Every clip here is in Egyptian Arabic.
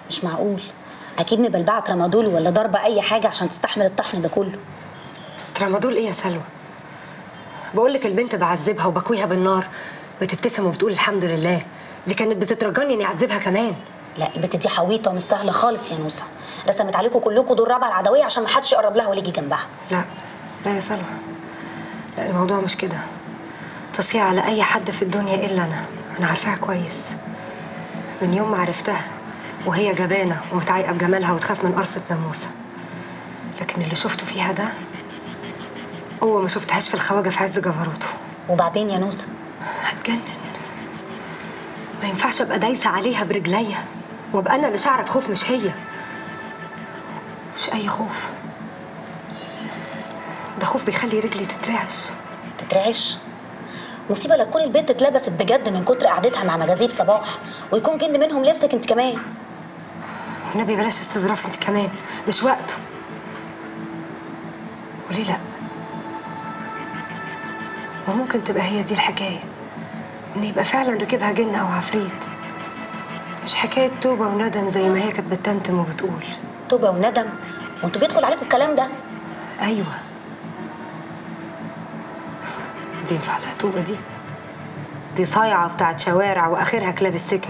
مش معقول اكيد مبلبعه ترامادول ولا ضربه اي حاجه عشان تستحمل الطحن ده كله ترامادول ايه يا سلوى بقول لك البنت بعذبها وبكويها بالنار بتبتسم وبتقول الحمد لله دي كانت بتترجاني اني اعذبها كمان لا البت دي حويطه مش سهله خالص يا نوسه رسمت عليكم كلكم دور رابعه العدويه عشان ما حدش يقرب لها ولا يجي جنبها لا لا يا سلوى لا الموضوع مش كده تصيع على اي حد في الدنيا الا انا انا عارفاها كويس من يوم ما عرفتها وهي جبانه ومتعايقه بجمالها وتخاف من قرصه ناموسه لكن اللي شفته فيها ده هو ما شفتهاش في الخواجه في عز جبروته وبعدين يا نوسه هتجنن ما ينفعش ابقى دايسه عليها برجليا وابقى انا اللي شعره بخوف مش هي مش اي خوف ده خوف بيخلي رجلي تترعش تترعش مصيبه لا تكون البنت اتلبست بجد من كتر قعدتها مع مجاذيب صباح ويكون جن منهم لبسك انت كمان والنبي بلاش استظراف انت كمان مش وقته وليه لا وممكن تبقى هي دي الحكايه ان يبقى فعلا ركبها جن او عفريت مش حكايه توبه وندم زي ما هي كانت بتتمتم وبتقول توبه وندم وانتوا بيدخل عليكم الكلام ده ايوه دي ينفع لها توبه دي دي صايعه بتاعت شوارع واخرها كلاب السكك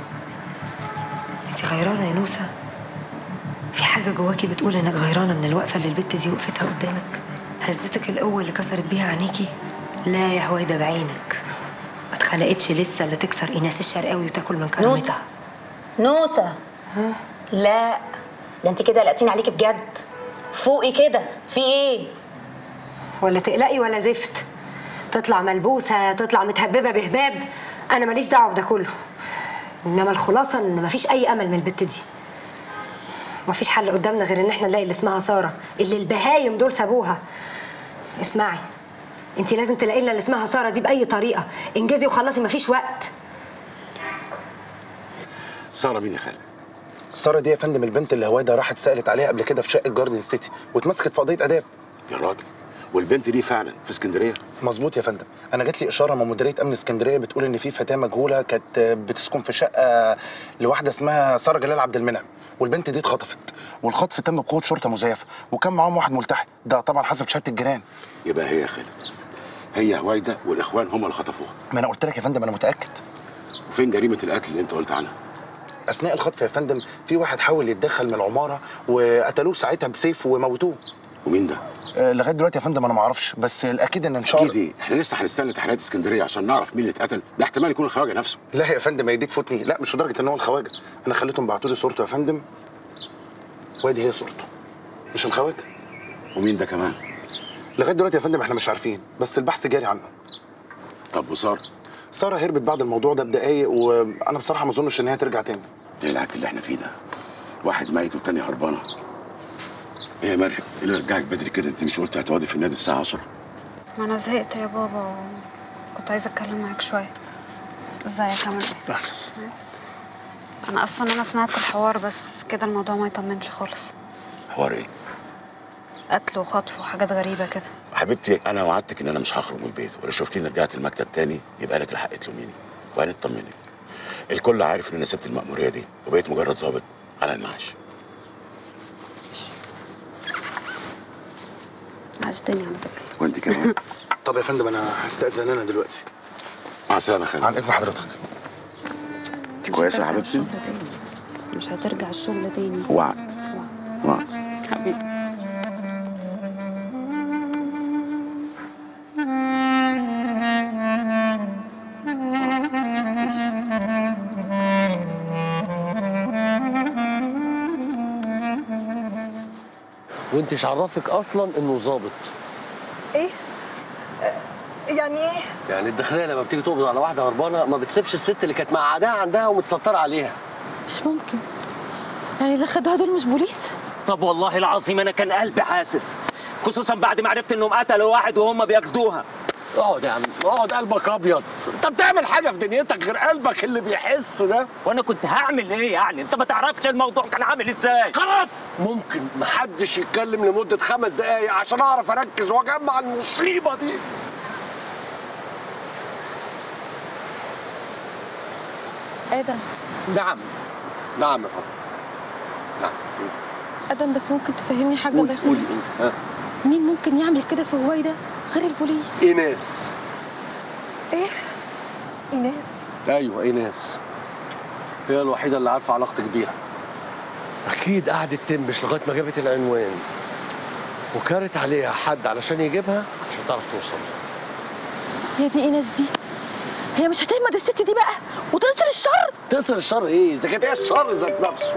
انت غيرانه يا نوسه في حاجه جواكي بتقول انك غيرانه من الوقفه اللي البت دي وقفتها قدامك هزتك القوه اللي كسرت بيها عينيكي لا يا هويده بعينك ما اتخلقتش لسه اللي تكسر ايناس الشرقاوي وتاكل من كرامتها نوسه نوسه لا ده انت كده قلقتين عليكي بجد فوقي كده في ايه ولا تقلقي ولا زفت تطلع ملبوسه تطلع متهببه بهباب انا ماليش دعوه بده كله انما الخلاصه ان مفيش اي امل من البت دي مفيش حل قدامنا غير ان احنا نلاقي اللي اسمها ساره اللي البهايم دول سابوها اسمعي انت لازم تلاقي لنا اللي اسمها ساره دي باي طريقه انجزي وخلصي مفيش وقت ساره مين يا خالد ساره دي يا فندم البنت اللي هويدا راحت سالت عليها قبل كده في شقه جاردن سيتي واتمسكت في قضيه اداب يا راجل والبنت دي فعلا في اسكندريه مظبوط يا فندم انا جات لي اشاره من مديريه امن اسكندريه بتقول ان في فتاه مجهوله كانت بتسكن في شقه لواحده اسمها ساره جلال عبد المنعم والبنت دي اتخطفت والخطف تم بقوه شرطه مزيفه وكان معاهم واحد ملتحي ده طبعا حسب شهاده الجيران يبقى هي يا خالد هي هويدا والاخوان هم اللي خطفوها ما انا قلت لك يا فندم انا متاكد وفين جريمه القتل اللي انت قلت عنها اثناء الخطف يا فندم في واحد حاول يتدخل من العماره وقتلوه ساعتها بسيف وموتوه ومين ده آه، لغايه دلوقتي يا فندم انا ما اعرفش بس الاكيد ان ان شاء اكيد الله ايه احنا لسه هنستنى تحريات اسكندريه عشان نعرف مين اللي اتقتل ده احتمال يكون الخواجه نفسه لا يا فندم هي دي تفوتني لا مش لدرجه ان هو الخواجه انا خليتهم بعتوا لي صورته يا فندم وادي هي صورته مش الخواجه ومين ده كمان لغايه دلوقتي يا فندم احنا مش عارفين بس البحث جاري عنه طب وساره ساره هربت بعد الموضوع ده بدقايق وانا بصراحه ما اظنش ان هي ترجع تاني ايه العك اللي احنا فيه ده واحد ميت والتاني هربانه ايه يا مريم ايه اللي رجعك بدري كده انت مش قلت هتقعدي في النادي الساعه 10 ما انا زهقت يا بابا كنت عايزه اتكلم معاك شويه ازيك عامل ايه انا اسفه ان انا سمعت الحوار بس كده الموضوع ما يطمنش خالص حوار ايه قتل وخطف وحاجات غريبه كده حبيبتي انا وعدتك ان انا مش هخرج من البيت ولو شفتيني رجعت المكتب تاني يبقى لك الحق تلوميني وبعدين اطمني الكل عارف ان انا سبت المأمورية دي وبقيت مجرد ضابط على المعاش عشتني على فكره وانت كمان طب يا فندم انا هستاذن انا دلوقتي مع السلامه يا خالد عن اذن حضرتك انت كويسه يا حبيبتي مش هترجع الشغل تاني وعد وعد حبيبي وانت عرفك اصلا انه ظابط ايه يعني ايه يعني الداخليه لما بتيجي تقبض على واحده هربانه ما بتسيبش الست اللي كانت مقعداها عندها ومتستره عليها مش ممكن يعني اللي خدوها دول مش بوليس طب والله العظيم انا كان قلبي حاسس خصوصا بعد ما عرفت انهم قتلوا واحد وهم بياخدوها اقعد يا عم اقعد قلبك ابيض انت بتعمل حاجه في دنيتك غير قلبك اللي بيحس ده وانا كنت هعمل ايه يعني انت ما تعرفش الموضوع كان عامل ازاي خلاص ممكن محدش يتكلم لمده خمس دقايق عشان اعرف اركز واجمع المصيبه دي ايه ده نعم نعم يا فندم نعم ادم بس ممكن تفهمني حاجه قولي الله يخليك قولي ها مين ممكن يعمل كده في هويدا غير البوليس ايناس ايه ايناس ايوه ايناس هي الوحيده اللي عارفه علاقتك بيها اكيد قعدت تنبش لغايه ما جابت العنوان وكارت عليها حد علشان يجيبها عشان تعرف توصل يا دي ايناس دي هي مش هتهمد الست دي بقى وتنصر الشر تقصر الشر ايه اذا كانت هي الشر ذات نفسه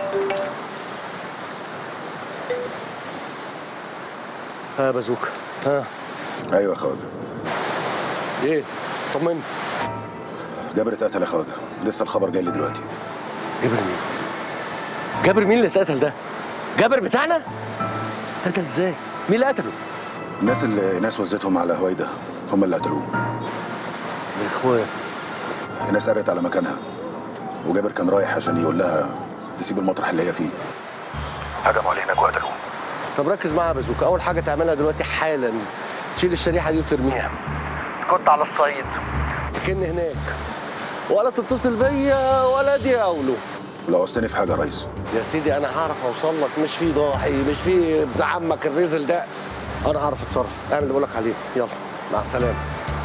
ها يا بازوكا ها ايوه يا خواجه ايه طمني جابر اتقتل يا خواجه لسه الخبر جاي لي دلوقتي جابر مين جابر مين اللي اتقتل ده جابر بتاعنا اتقتل ازاي مين اللي قتله الناس اللي ناس وزتهم على هويدا هم اللي قتلوه يا اخويا الناس قرت على مكانها وجابر كان رايح عشان يقول لها تسيب المطرح اللي هي فيه هجموا عليه هناك وقتلوه طب ركز معايا يا بازوكا اول حاجه تعملها دلوقتي حالا تشيل الشريحه دي وترميها كنت على الصعيد تكن هناك ولا تتصل بيا ولا دي اولو لو عوزتني في حاجه يا ريس يا سيدي انا هعرف اوصل لك مش في ضاحي مش في ابن عمك الرزل ده انا هعرف اتصرف اعمل اللي بقولك عليه يلا مع السلامه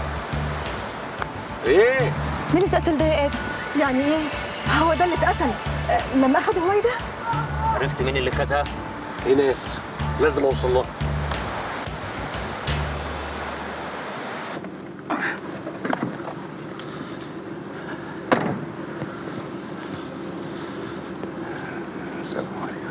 ايه مين اللي اتقتل ده يا ادم يعني ايه هو ده اللي اتقتل آه، لما اخد هويدا عرفت مين اللي خدها ايناس لازم اوصل لها السلام عليكم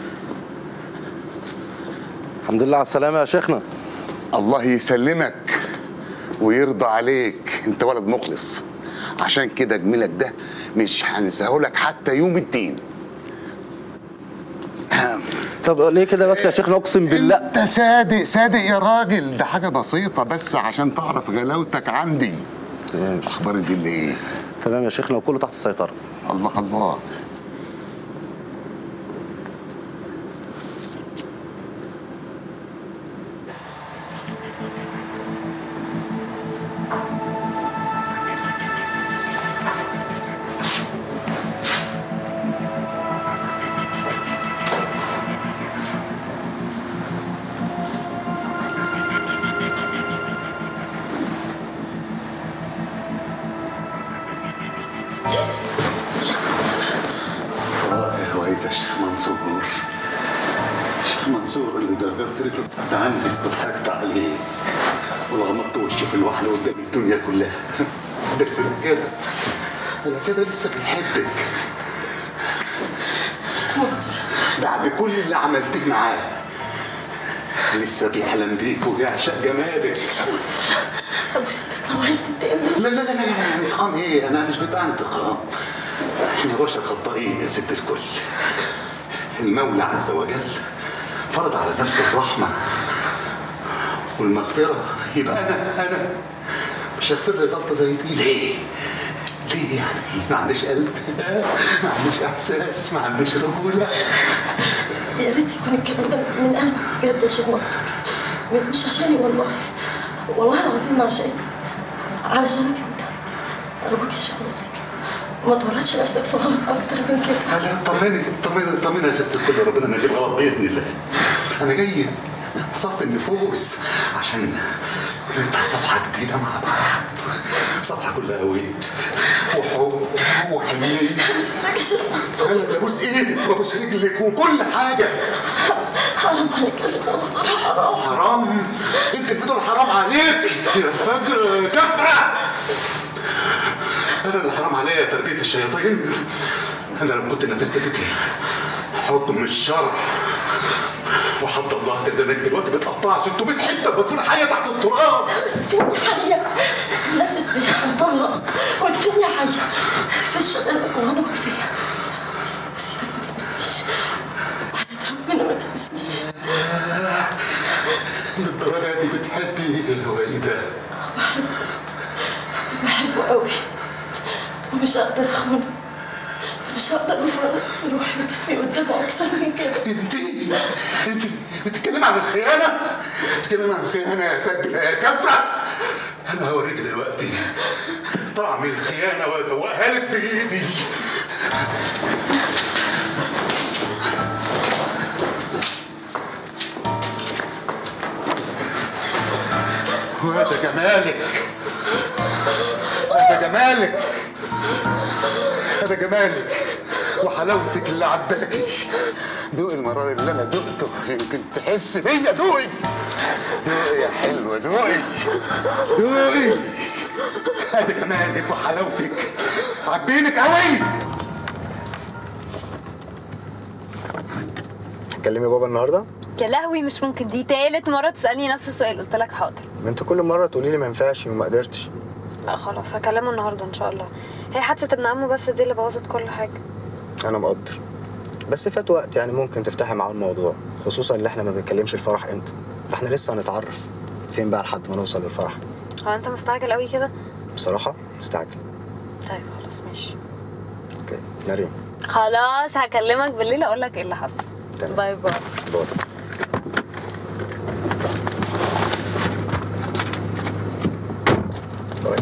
الحمد لله على السلامه يا شيخنا الله يسلمك ويرضى عليك انت ولد مخلص عشان كده جميلك ده مش هنساهولك حتى يوم الدين طب ليه كده بس يا شيخنا اقسم بالله انت صادق صادق يا راجل ده حاجه بسيطه بس عشان تعرف غلاوتك عندي تمام اخبار الدين ايه تمام يا شيخنا وكله تحت السيطره الله الله والله يا هويت يا شيخ منصور شيخ منصور اللي جرجرت رجله تحت عندك وضحكت عليه وغمضت وشي في الوحله قدام الدنيا كلها بس انا كده انا كده لسه بنحبك بعد كل اللي عملتيه معاه لسه بيحلم بيك ويعشق جمالك ابوس ايدك لو عايز تنتقم لا لا لا لا لا انتقام ايه انا مش بتاع انتقام احنا بشر خطائين يا ست الكل المولى عز وجل فرض على نفسه الرحمة والمغفرة يبقى أنا أنا مش هغفر لي غلطة زي دي ليه؟ ليه يعني؟ ما عنديش قلب ما عنديش إحساس ما عنديش رجولة يا ريت يكون الكلام ده من قلبك بجد يا شيخ منصور م- مش عشاني والله والله العظيم ما عشاني علشانك انت ارجوك يا شيخ منصور ما تورطش نفسك في غلط اكتر من كده لا طمني طمني طمني يا ست الكل ربنا ما يجيب غلط باذن الله انا جاي اصفي النفوس عشان نفتح صفحه جديده مع بعض صفحه كلها ود وحب وحنيه بسمك يا شيخ منصور انا ببوس ايدك وببوس رجلك وكل حاجه حرام عليك يا شيخ منصور حرام حرام انت بتقول حرام عليك يا فجر كفره انا اللي حرام عليا تربيه الشياطين انا لو كنت نفذت فيك حكم الشرع وحد الله كذلك دلوقتي بتقطع 600 حته بتكون حيه تحت التراب ادفني حية نفس بيا عبد الله وادفني حية فش غلبك وغضبك فيا بس ايدك ما تلمسنيش وحياة ربنا ما تلمسنيش للدرجه دي بتحبي الوالده بحبه قوي ومش هقدر اخونه مش هقدر افرط في روحي وجسمي قدامه اكتر من كده انت انت بتتكلم عن الخيانه بتتكلم عن الخيانه يا فجر يا كفره انا هوريك دلوقتي طعم الخيانه وادوقها لك بايدي جمالك هذا جمالك هذا جمالك وحلاوتك اللي عباكي دوقي المرار اللي انا دقته يمكن تحس بيا دوقي دوقي يا حلوه دوقي دوقي هذا جمالك وحلاوتك عبينك قوي تكلمي بابا النهارده يا لهوي مش ممكن دي تالت مرة تسألني نفس السؤال قلت لك حاضر ما انت كل مره تقولي لي ما ينفعش وما قدرتش لا خلاص هكلمه النهاردة إن شاء الله هي حادثة ابن عمه بس دي اللي بوظت كل حاجة انا مقدر بس فات وقت يعني ممكن تفتحي معاه الموضوع خصوصا ان احنا ما بنتكلمش الفرح امتى ده احنا لسه هنتعرف فين بقى لحد ما نوصل للفرح هو أنت مستعجل قوي كده؟ بصراحه مستعجل طيب خلاص ماشي اوكي مريم خلاص هكلمك بالليل أقول لك إيه اللي حصل تمام. باي باي باي باي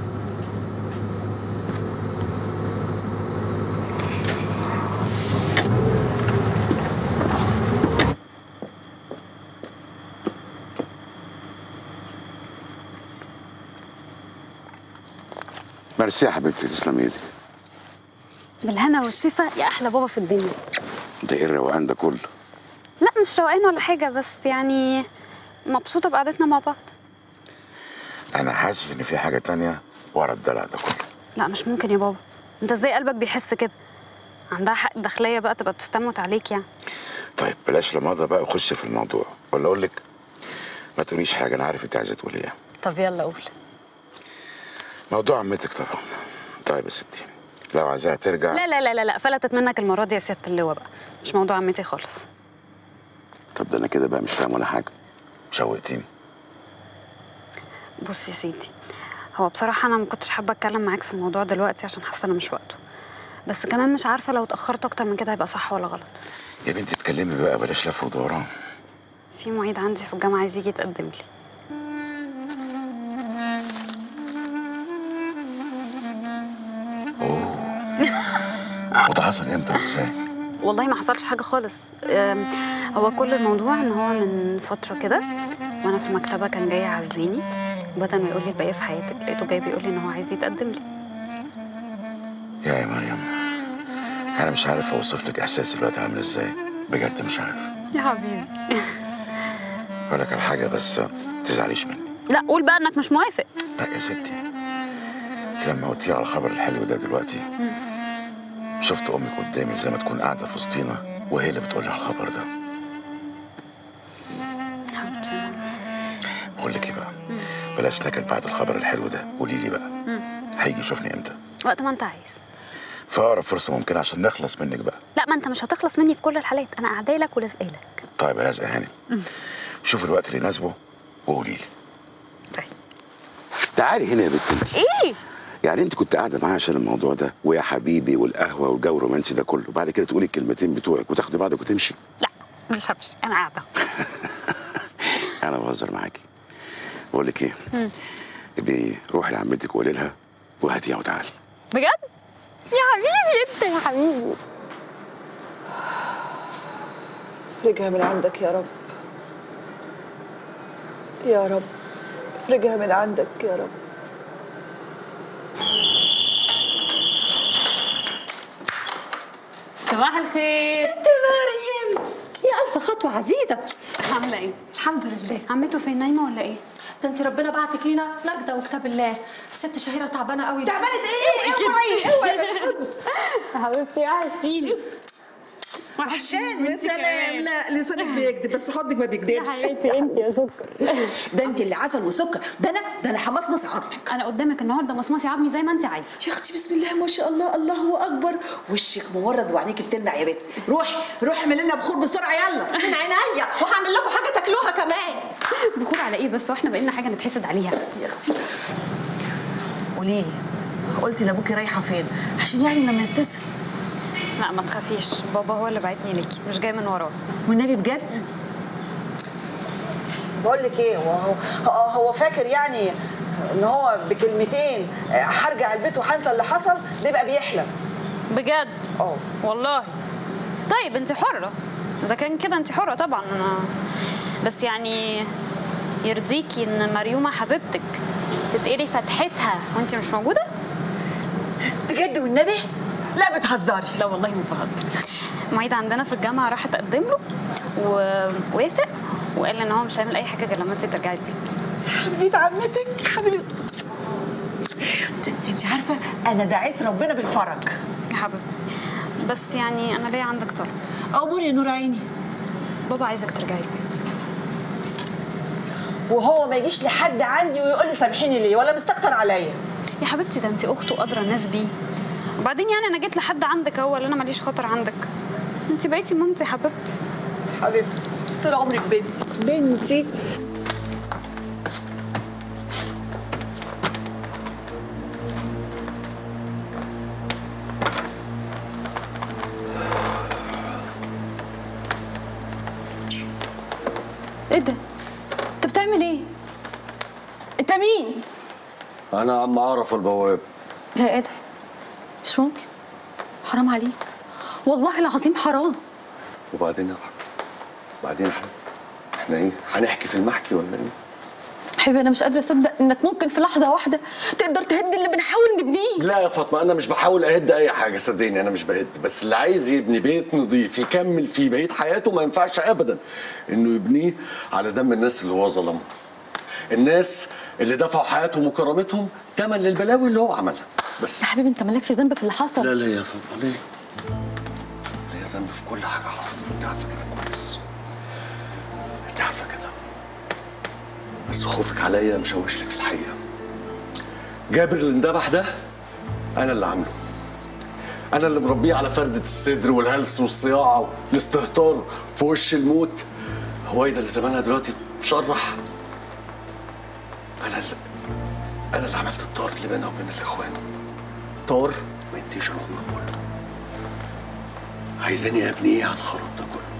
ميرسي يا حبيبتي تسلم ايدك بالهنا والشفا يا أحلى بابا في الدنيا ده ايه الروقان ده كله لا مش روقان ولا حاجة بس يعني مبسوطة بقعدتنا مع بعض انا حاسس ان في حاجه تانية ورا الدلع ده كله لا مش ممكن يا بابا انت ازاي قلبك بيحس كده عندها حق داخلية بقى تبقى بتستموت عليك يعني طيب بلاش لماضة بقى وخش في الموضوع ولا اقول لك ما تقوليش حاجه انا عارف انت عايزه تقولي ايه طب يلا قول موضوع عمتك طبعا طيب يا ستي لو عايزاها ترجع لا لا لا لا لا فلتت منك المرة دي يا سيادة اللواء بقى مش موضوع عمتي خالص طب ده انا كده بقى مش فاهم ولا حاجه شوقتيني بص يا سيدي هو بصراحة أنا ما كنتش حابة أتكلم معاك في الموضوع دلوقتي عشان حاسة أنا مش وقته بس كمان مش عارفة لو اتأخرت أكتر من كده هيبقى صح ولا غلط يا بنتي اتكلمي بقى بلاش لف ودوران في معيد عندي في الجامعة عايز يجي يتقدم لي وده حصل امتى وازاي والله ما حصلش حاجة خالص أم، هو كل الموضوع ان هو من فترة كده وانا في المكتبة كان جاي يعزيني بدل ما يقول لي الباقي في حياتك لقيته جاي بيقول لي ان هو عايز يتقدم لي يا يا مريم انا مش عارف اوصف لك احساسي دلوقتي عامل ازاي بجد مش عارف يا حبيبي اقول لك على حاجه بس تزعليش مني لا قول بقى انك مش موافق لا يا ستي انت لما قلت لي على الخبر الحلو ده دلوقتي شفت امك قدامي زي ما تكون قاعده في وسطينا وهي اللي بتقول لي على الخبر ده حبيبتي بقول لك ايه بقى بلاش نكد بعد الخبر الحلو ده قولي لي بقى مم. هيجي يشوفني امتى وقت ما انت عايز في اقرب فرصه ممكنه عشان نخلص منك بقى لا ما انت مش هتخلص مني في كل الحالات انا قاعده لك ولازقه لك طيب يا لازقه هاني شوف الوقت اللي يناسبه وقولي لي طيب. تعالي هنا يا بنت انت ايه يعني انت كنت قاعده معايا عشان الموضوع ده ويا حبيبي والقهوه والجو الرومانسي ده كله بعد كده تقولي الكلمتين بتوعك وتاخدي بعضك وتمشي مش همشي انا قاعده انا بهزر معاكي بقول لك ايه مم. ابقي روحي لعمتك وقولي لها وهاتيها وتعالي بجد يا حبيبي انت يا حبيبي افرجها من عندك يا رب يا رب افرجها من عندك يا رب صباح الخير ست مريم يا ألف خطوة عزيزة عامله ايه الحمد لله عمته فين نايمه ولا ايه ده انت ربنا بعتك لينا نجدة وكتاب الله الست شهيرة تعبانة قوي تعبانة ايه؟ اوعي اوعي بالحضن حبيبتي وحشتيني وحشان يا سلام لا لسانك بيكذب بس حضنك ما بيكذبش يا حبيبتي انت يا سكر ده انت اللي عسل وسكر ده انا ده انا حمصمص عظمك انا قدامك النهارده مصمصي عظمي زي ما انت عايزه يا اختي بسم الله ما شاء الله الله اكبر وشك مورد وعينيك بتلمع يا بنت روحي روحي اعمل لنا بخور بسرعه يلا من عينيا وهعمل لكم حاجة تاكلوها كمان بخور على ايه بس واحنا بقينا حاجه نتحسد عليها يا اختي قولي لي قلتي لابوكي رايحه فين عشان يعني لما يتصل لا ما تخافيش بابا هو اللي بعتني ليكي مش جاي من وراه والنبي بجد بقول لك ايه هو هو, هو فاكر يعني ان هو بكلمتين هرجع البيت وهنسى اللي حصل ده يبقى بيحلم بجد اه والله طيب انت حره اذا كان كده انت حره طبعا انا بس يعني يرضيكي ان مريومه حبيبتك تتقري فتحتها وانت مش موجوده بجد والنبي لا بتهزري لا والله ما بهزر معيد عندنا في الجامعه راح تقدم له ووافق وقال ان هو مش هيعمل اي حاجه غير لما انت ترجعي البيت حبيبه عمتك حبيبه انت عارفه انا دعيت ربنا بالفرج يا حبيبتي بس يعني انا ليا عندك طلب امور يا نور عيني بابا عايزك ترجعي البيت وهو ما يجيش لحد عندي ويقول لي سامحيني ليه ولا مستكتر عليا يا حبيبتي ده انت اخته وادرى الناس بيه وبعدين يعني انا جيت لحد عندك اهو ولا انا ماليش خطر عندك انت بقيتي مامتي يا حبيبتي حبيبتي طول عمرك بنتي بنتي ايه ده انت بتعمل ايه انت مين انا عم اعرف البواب لا ايه ده مش ممكن حرام عليك والله العظيم حرام وبعدين يا حبيبي بعدين يا حبيبي احنا ايه هنحكي في المحكي ولا ايه حبيبي انا مش قادره اصدق انك ممكن في لحظه واحده تقدر تهد اللي بنحاول نبنيه لا يا فاطمه انا مش بحاول اهد اي حاجه صدقني انا مش بهد بس اللي عايز يبني بيت نظيف يكمل فيه بقيه حياته ما ينفعش ابدا انه يبنيه على دم الناس اللي هو ظلمهم الناس اللي دفعوا حياتهم وكرامتهم تمن للبلاوي اللي هو عملها بس يا حبيبي انت مالكش ذنب في اللي حصل لا لا يا فاطمه ليه؟ ليا ذنب في كل حاجه حصلت انت عارفه كده كويس انت عارفه كده بس خوفك عليا مشوش لك الحقيقه جابر اللي اندبح ده انا اللي عامله انا اللي مربيه على فردة الصدر والهلس والصياعه والاستهتار في وش الموت هويدا اللي زمانها دلوقتي تشرح انا اللي انا اللي عملت الطار اللي بينها وبين الاخوان طار ما ينتهيش العمر كله عايزاني ابني ايه على الخراب ده كله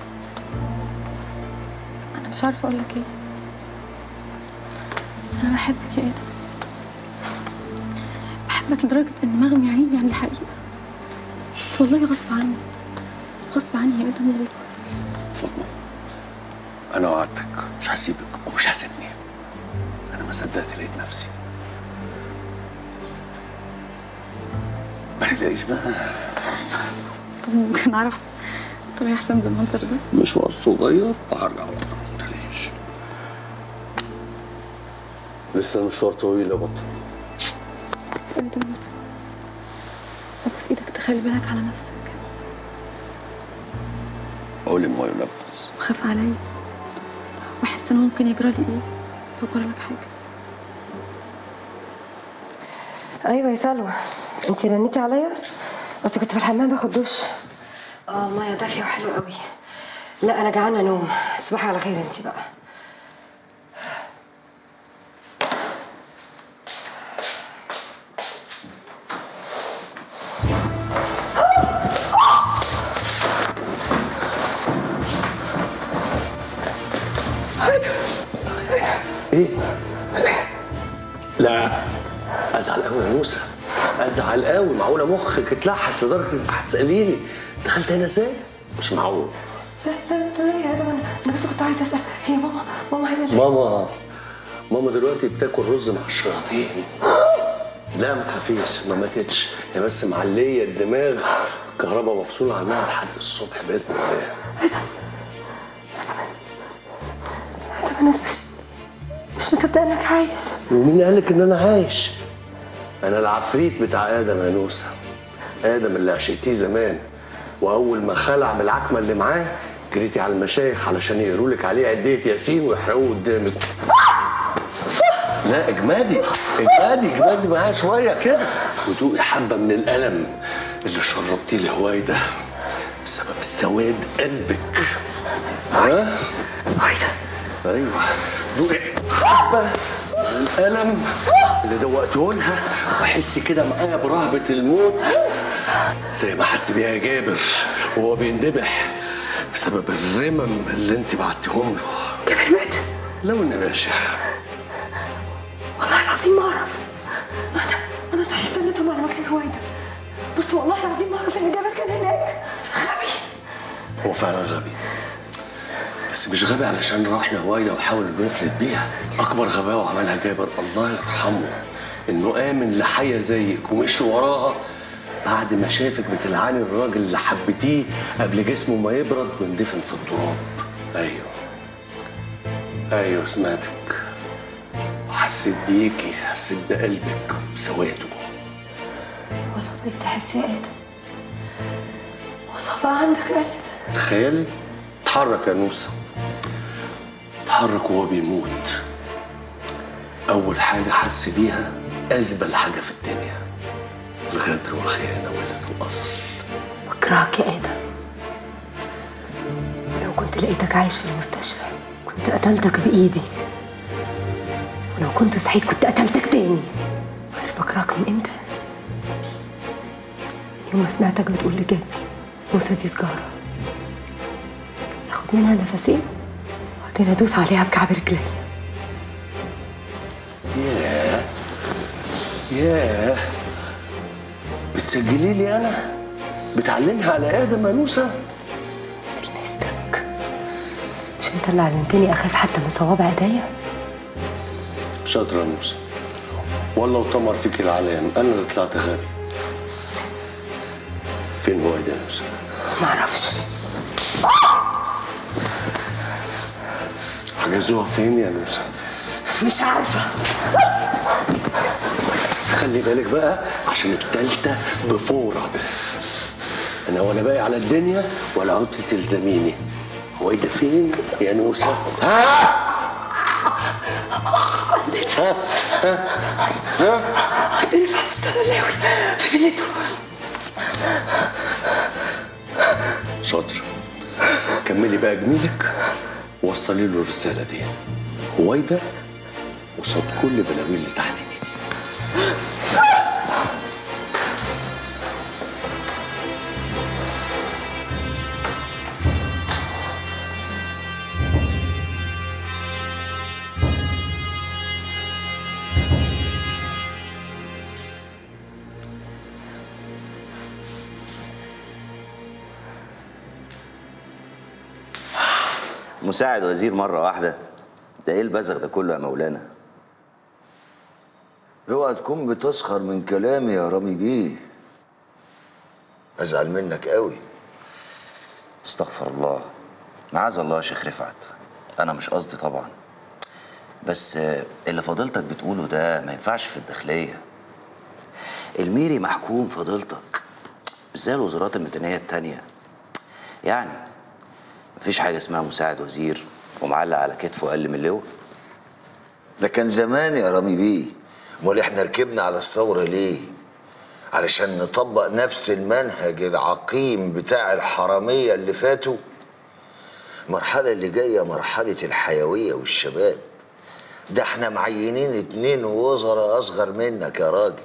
انا مش عارفه اقول لك ايه بس انا بحبك يا ادم بحبك لدرجه ان مغمي عيني عن الحقيقه بس والله غصب عني غصب عني يا ادم والله فاطمه انا وعدتك مش هسيبك ومش هسيبني انا ما صدقت لقيت نفسي ما تلاقيش بقى طب ممكن اعرف انت رايح فين بالمنظر ده مشوار صغير وهرجع بكره ما تقلقيش لسه المشوار طويل يا بطل ادم ابوس ايدك تخلي بالك على نفسك قولي ما ينفذ وخاف عليا واحس ان ممكن يجرى لي ايه لو جرى لك حاجه ايوه يا سلوى انت رنيتي عليا بس كنت في الحمام باخد دش اه ميه دافيه وحلوه قوي لا انا جعانه نوم تصبحي على خير انت بقى ايه لا ازعل قوي يا موسى ازعل قوي معقوله مخك اتلحس لدرجه انك هتساليني دخلت هنا ازاي مش معقول لا لا لا لا يا ادم انا انا بس كنت عايزه اسال هي ماما ماما هنا ليه؟ ماما ماما دلوقتي بتاكل رز مع الشياطين لا ما تخافيش ما ماتتش هي بس معليه الدماغ الكهرباء مفصوله عنها لحد الصبح باذن الله طب انا مش مش مصدقه انك عايش ومين قالك ان انا عايش انا العفريت بتاع ادم يا نوسه ادم اللي عشقتيه زمان واول ما خلع من العكمه اللي معاه جريتي على المشايخ علشان يقروا لك عليه عديه ياسين ويحرقوه قدامك لا اجمادي اجمادي اجمادي معايا شويه كده وتوقي حبه من الالم اللي شربتيه لهواي ده بسبب سواد قلبك ها؟ ايوه دوقي حبه من الالم اللي دوقته لها واحس كده معايا برهبه الموت زي ما حس بيها جابر وهو بيندبح بسبب الرمم اللي انت بعتهم له جابر مات لو النبي يا شيخ والله العظيم ما اعرف انا انا صحيح دلتهم على مكان هوايدا بس والله العظيم ما اعرف ان جابر كان هناك غبي هو فعلا غبي بس مش غبي علشان راح لهوايدا وحاول انه يفلت بيها اكبر غباوه عملها جابر الله يرحمه انه امن لحيه زيك ومشي وراها بعد ما شافك بتلعني الراجل اللي حبيتيه قبل جسمه ما يبرد ويندفن في التراب ايوه ايوه سمعتك وحسيت بيكي حسيت بقلبك وبسواده والله بقيت تحس يا ادم والله بقى عندك قلب تخيلي اتحرك يا نوسة اتحرك وهو بيموت أول حاجة حس بيها أزبل حاجة في الدنيا الغدر والخيانة وقلة الأصل بكرهك يا ادم لو كنت لقيتك عايش في المستشفى كنت قتلتك بايدي ولو كنت صحيت كنت قتلتك تاني عارف بكرهك من امتى من يوم ما سمعتك بتقول لجابر موسى دي سجاره اخد منها نفسين وبعدين ادوس عليها بكعب رجلي ياه ياه بتسجلي لي أنا بتعلمها على آدم يا نوسة تلمستك مش انت اللي علمتني اخاف حتى من صوابع ايديا شاطرة يا نوسة والله وطمر فيك العلام أنا اللي طلعت غبي فين هو يا نوسة؟ معرفش حجزوها فين يا نوسة؟ مش عارفه خلي بالك بقى عشان التالتة بفورة أنا ولا باقي على الدنيا ولا عدت تلزميني هو إيه ده فين يا نوسة؟ ها؟ ها؟ ها؟ ها؟ عندنا فتحة السلالاوي في فيلته شاطر كملي بقى جميلك ووصلي له الرسالة دي هويدا قصاد كل بلاوي اللي تحت ايدي مساعد وزير مرة واحدة ده ايه البزغ ده كله يا مولانا اوعى تكون بتسخر من كلامي يا رامي بيه ازعل منك قوي استغفر الله معاذ الله يا شيخ رفعت انا مش قصدي طبعا بس آه، اللي فضيلتك بتقوله ده ما ينفعش في الداخلية الميري محكوم فضيلتك مش زي الوزارات المدنية التانية يعني مفيش حاجة اسمها مساعد وزير ومعلق على كتفه أقل من اللواء ده كان زمان يا رامي بيه امال احنا ركبنا على الثوره ليه علشان نطبق نفس المنهج العقيم بتاع الحراميه اللي فاتوا المرحله اللي جايه مرحله الحيويه والشباب ده احنا معينين اتنين وزراء اصغر منك يا راجل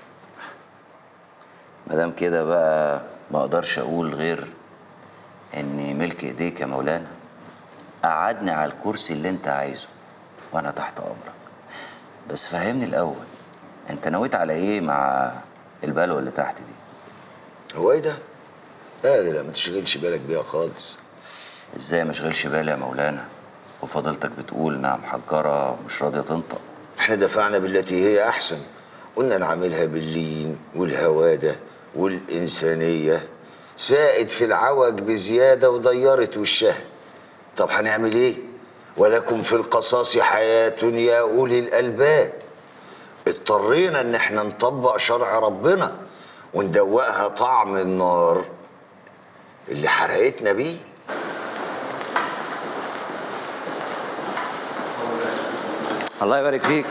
مادام كده بقى ما اقدرش اقول غير اني ملك ايديك يا مولانا قعدني على الكرسي اللي انت عايزه وانا تحت امرك بس فهمني الاول انت نويت على ايه مع البلوه اللي تحت دي هو ايه ده؟ لا دي لا ما تشغلش بالك بيها خالص ازاي ما اشغلش بالي يا مولانا وفضيلتك بتقول انها محجره مش راضيه تنطق احنا دفعنا بالتي هي احسن قلنا نعملها باللين والهواده والانسانيه سائد في العوج بزياده وضيرت وشها طب هنعمل ايه ولكم في القصاص حياه يا اولي الالباب اضطرينا ان احنا نطبق شرع ربنا وندوقها طعم النار اللي حرقتنا بيه الله يبارك فيك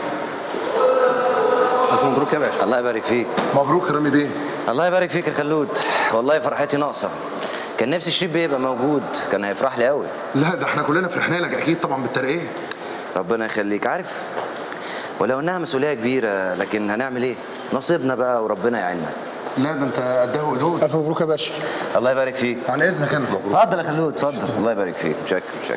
ألف مبروك يا باشا الله يبارك فيك مبروك يا رامي بيه الله يبارك فيك يا خلود والله فرحتي ناقصه كان نفسي شريف بيه يبقى موجود كان هيفرح لي قوي لا ده احنا كلنا فرحنا لك اكيد طبعا بالترقيه ربنا يخليك عارف ولو انها مسؤوليه كبيره لكن هنعمل ايه نصيبنا بقى وربنا يعيننا لا ده انت قدها وقدود الف مبروك يا باشا الله يبارك فيك عن اذنك انا اتفضل يا خلود اتفضل الله يبارك فيك شكرا شكرا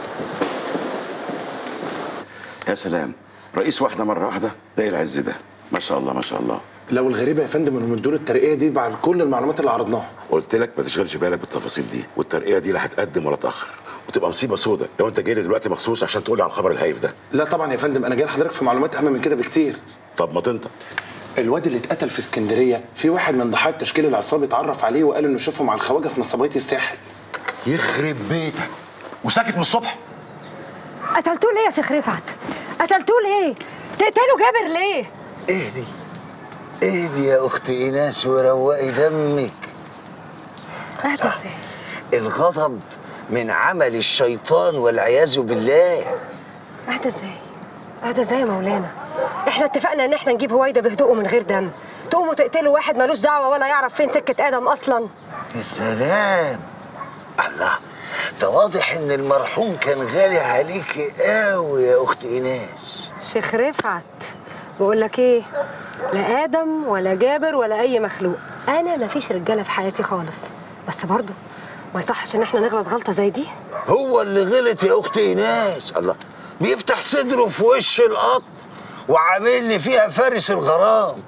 يا سلام رئيس واحده مره واحده ده إيه العز ده ما شاء الله ما شاء الله لو الغريبه يا فندم انهم ادوا الترقيه دي بعد كل المعلومات اللي عرضناها قلت لك ما تشغلش بالك بالتفاصيل دي والترقيه دي لا هتقدم ولا تاخر وتبقى مصيبه سودة لو انت جاي لي دلوقتي مخصوص عشان تقول لي على الخبر الهايف ده لا طبعا يا فندم انا جاي لحضرتك في معلومات اهم من كده بكتير طب ما تنطق الواد اللي اتقتل في اسكندريه في واحد من ضحايا تشكيل العصابه اتعرف عليه وقال انه شافه مع الخواجه في نصبيه الساحل يخرب بيتك وساكت من الصبح قتلتوه ليه يا شيخ رفعت قتلتوه ليه تقتلوا جابر ليه اهدي اهدي يا اخت ايناس وروقي دمك اهدى ازاي الغضب من عمل الشيطان والعياذ بالله اهدى ازاي اهدى ازاي يا مولانا احنا اتفقنا ان احنا نجيب هويدا بهدوء ومن غير دم تقوموا تقتلوا واحد ملوش دعوه ولا يعرف فين سكه ادم اصلا يا سلام الله ده واضح ان المرحوم كان غالي عليكي قوي يا اخت ايناس شيخ رفعت بقول لك ايه لا ادم ولا جابر ولا اي مخلوق انا مفيش رجاله في حياتي خالص بس برضه ما يصحش ان احنا نغلط غلطه زي دي هو اللي غلط يا اخت ايناس الله بيفتح صدره في وش القط وعامل لي فيها فارس الغرام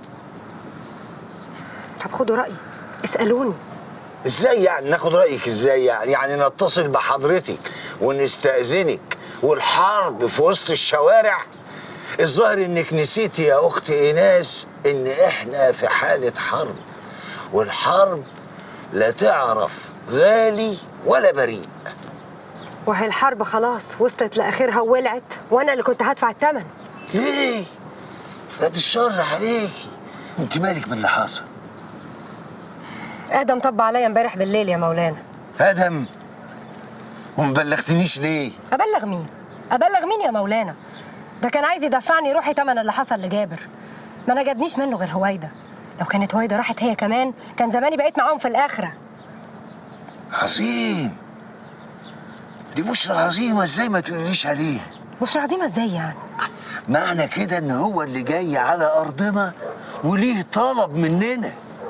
طب خدوا رايي اسالوني ازاي يعني ناخد رايك ازاي يعني يعني نتصل بحضرتك ونستاذنك والحرب في وسط الشوارع الظاهر انك نسيتي يا اخت ايناس ان احنا في حاله حرب والحرب لا تعرف غالي ولا بريء وهي الحرب خلاص وصلت لاخرها وولعت وانا اللي كنت هدفع الثمن ليه بعد الشر عليكي انت مالك باللي حصل ادم طب عليا امبارح بالليل يا مولانا ادم وما بلغتنيش ليه ابلغ مين ابلغ مين يا مولانا ده كان عايز يدفعني روحي تمن اللي حصل لجابر ما نجدنيش منه غير هويدا لو كانت هويدا راحت هي كمان كان زماني بقيت معاهم في الاخره عظيم دي بشرى عظيمه ازاي ما تقوليش عليها بشرى عظيمه ازاي يعني معنى كده ان هو اللي جاي على ارضنا وليه طلب مننا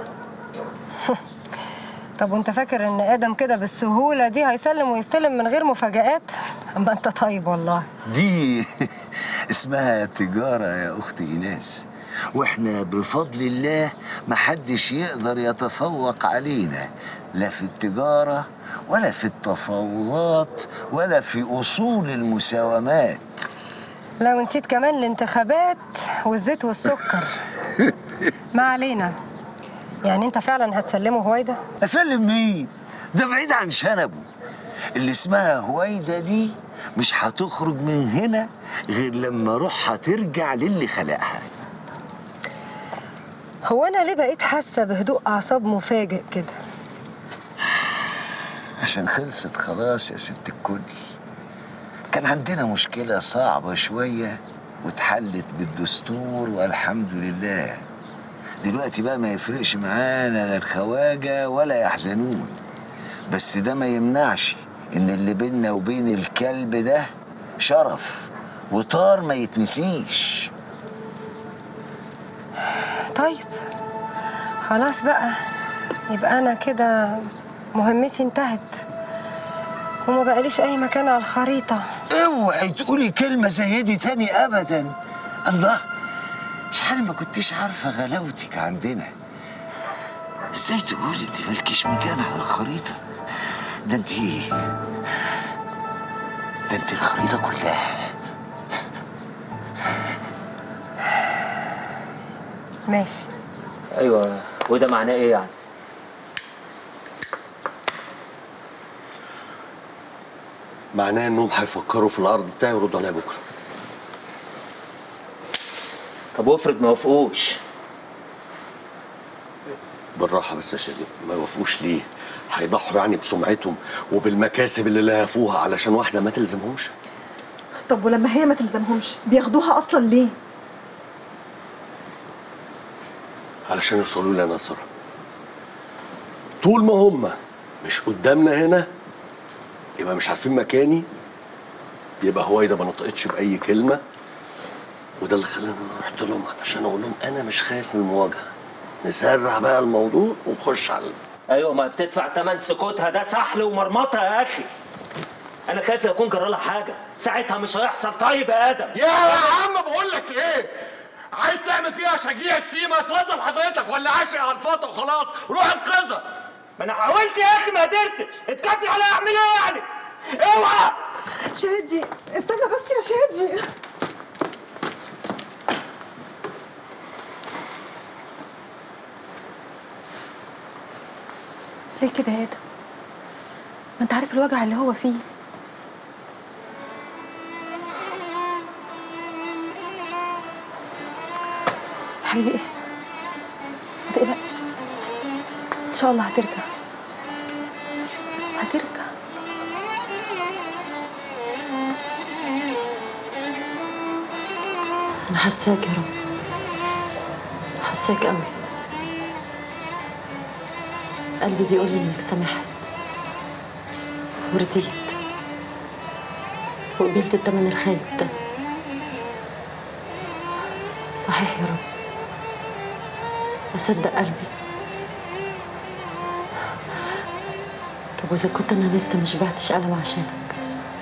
طب وانت فاكر ان ادم كده بالسهوله دي هيسلم ويستلم من غير مفاجآت اما انت طيب والله دي اسمها تجارة يا أخت إيناس وإحنا بفضل الله محدش يقدر يتفوق علينا لا في التجارة ولا في التفاوضات ولا في أصول المساومات لو نسيت كمان الانتخابات والزيت والسكر ما علينا يعني انت فعلا هتسلمه هويدا أسلم مين؟ ده بعيد عن شنبه اللي اسمها هويدا دي مش هتخرج من هنا غير لما روحها ترجع للي خلقها هو انا ليه بقيت حاسه بهدوء اعصاب مفاجئ كده عشان خلصت خلاص يا ست الكل كان عندنا مشكلة صعبة شوية واتحلت بالدستور والحمد لله دلوقتي بقى ما يفرقش معانا لا الخواجة ولا يحزنون بس ده ما يمنعش ان اللي بينا وبين الكلب ده شرف وطار ما يتنسيش طيب خلاص بقى يبقى انا كده مهمتي انتهت وما بقاليش اي مكان على الخريطه اوعي تقولي كلمة زي دي تاني ابدا الله شحال ما كنتيش عارفة غلاوتك عندنا ازاي تقولي انت مالكيش مكان على الخريطة ده انت ده انت الخريطة كلها ماشي ايوه وده معناه ايه يعني معناه انهم هيفكروا في العرض بتاعي ويردوا عليا بكره طب وافرض ما وافقوش بالراحه بس يا شادي ما يوافقوش ليه هيضحوا يعني بسمعتهم وبالمكاسب اللي لهفوها علشان واحده ما تلزمهمش طب ولما هي ما تلزمهمش بياخدوها اصلا ليه علشان يوصلوا لي انا ساره طول ما هم مش قدامنا هنا يبقى مش عارفين مكاني يبقى هويدا ما نطقتش باي كلمه وده اللي خلاني أنا رحت لهم علشان اقول لهم انا مش خايف من المواجهه نسرع بقى الموضوع ونخش على ايوه ما بتدفع تمن سكوتها ده سحل ومرمطه يا اخي انا خايف يكون جرى لها حاجه ساعتها مش هيحصل طيب يا ادم يا عم بقول لك ايه عايز تعمل فيها شجيع السيما اتفضل حضرتك ولا عاشق على الفاطمه وخلاص روح انقذها ما انا حاولت يا اخي ما قدرتش اتكتر عليا اعمل ايه يعني اوعى شادي استنى بس يا شادي ليه كده يا ادم ما انت عارف الوجع اللي هو فيه حبيبي اهدى ما تقلقش ان شاء الله هترجع هترجع انا حاساك يا رب حاساك قوي قلبي بيقول لي انك سامحت ورديت وقبلت التمن الخايب ده صحيح يا رب اصدق قلبي طب واذا كنت انا لسه مش بعتش قلم عشانك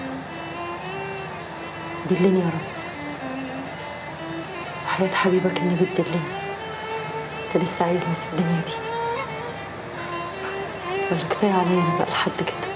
دلني يا رب حياة حبيبك النبي تدلني انت لسه عايزني في الدنيا دي ولا كفاية عليا انا بقى لحد كده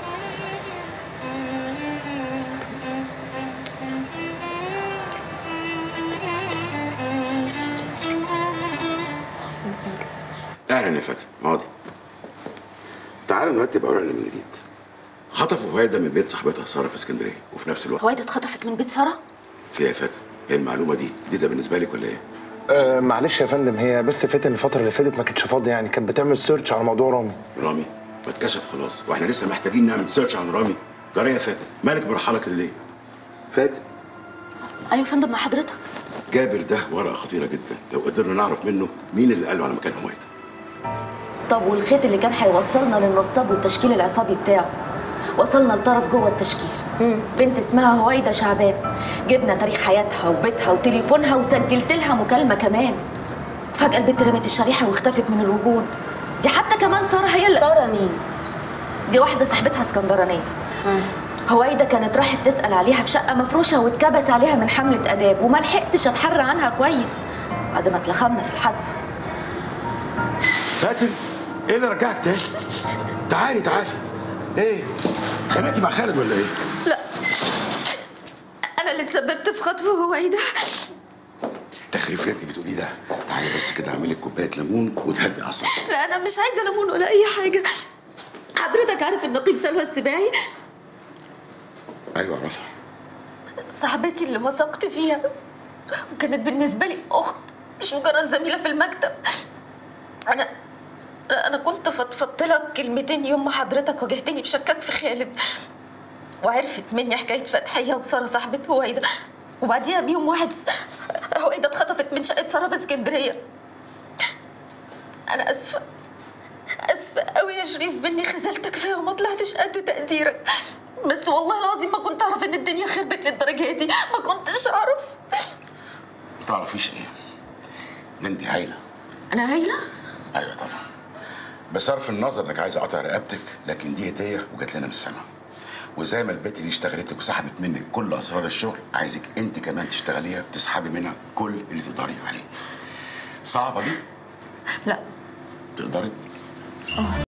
اهلا يا فتحي ماضي تعالوا نرتب اوراقنا من جديد خطفوا هوايدا من بيت صاحبتها ساره في اسكندريه وفي نفس الوقت هوايدا اتخطفت من بيت ساره فيها يا فتحي هي المعلومه دي جديده بالنسبه لك ولا ايه؟ آه معلش يا فندم هي بس فاتن الفترة اللي فاتت ما كانتش فاضية يعني كانت بتعمل سيرش على موضوع رامي رامي ما اتكشف خلاص واحنا لسه محتاجين نعمل سيرش عن رامي جرى يا فاتن مالك مرحله كده ليه؟ فاتن ايوه يا فندم مع حضرتك جابر ده ورقه خطيره جدا لو قدرنا نعرف منه مين اللي قال له على مكان هوايدا طب والخيط اللي كان هيوصلنا للنصاب والتشكيل العصابي بتاعه وصلنا لطرف جوه التشكيل بنت اسمها هويدا شعبان جبنا تاريخ حياتها وبيتها وتليفونها وسجلت لها مكالمه كمان فجاه البنت رمت الشريحه واختفت من الوجود دي حتى كمان ساره هي اللي ساره مين دي واحده صاحبتها اسكندرانيه هويدا كانت راحت تسال عليها في شقه مفروشه واتكبس عليها من حمله اداب وما لحقتش اتحرى عنها كويس بعد ما اتلخمنا في الحادثه فاتن ايه اللي رجعك تاني؟ تعالي تعالي ايه؟ اتخانقتي مع خالد ولا ايه؟ انا اللي اتسببت في خطف هويدا التخريف اللي انت بتقوليه ده تعالي بس كده اعملي لك كوبايه ليمون وتهدي اعصابك لا انا مش عايزه ليمون ولا اي حاجه حضرتك عارف النقيب سلوى السباعي ايوه اعرفها صاحبتي اللي وثقت فيها وكانت بالنسبه لي اخت مش مجرد زميله في المكتب انا انا كنت فضفضت لك كلمتين يوم ما حضرتك واجهتني بشكك في خالد وعرفت مني حكايه فتحيه وساره صاحبه هويدا وبعديها بيوم واحد س- هويدا اتخطفت من شقه ساره في اسكندريه انا اسفه اسفه قوي يا شريف باني خذلتك فيها وما طلعتش قد تقديرك بس والله العظيم ما كنت اعرف ان الدنيا خربت للدرجه دي ما كنتش اعرف ما تعرفيش ايه ده انت هايله انا هايله ايوه طبعا بصرف النظر انك عايزه اقطع رقبتك لكن دي هديه وجات لنا من السما وزي ما البت دي اشتغلتك وسحبت منك كل اسرار الشغل عايزك انت كمان تشتغليها وتسحبي منها كل اللي تقدري عليه صعبه دي لا تقدري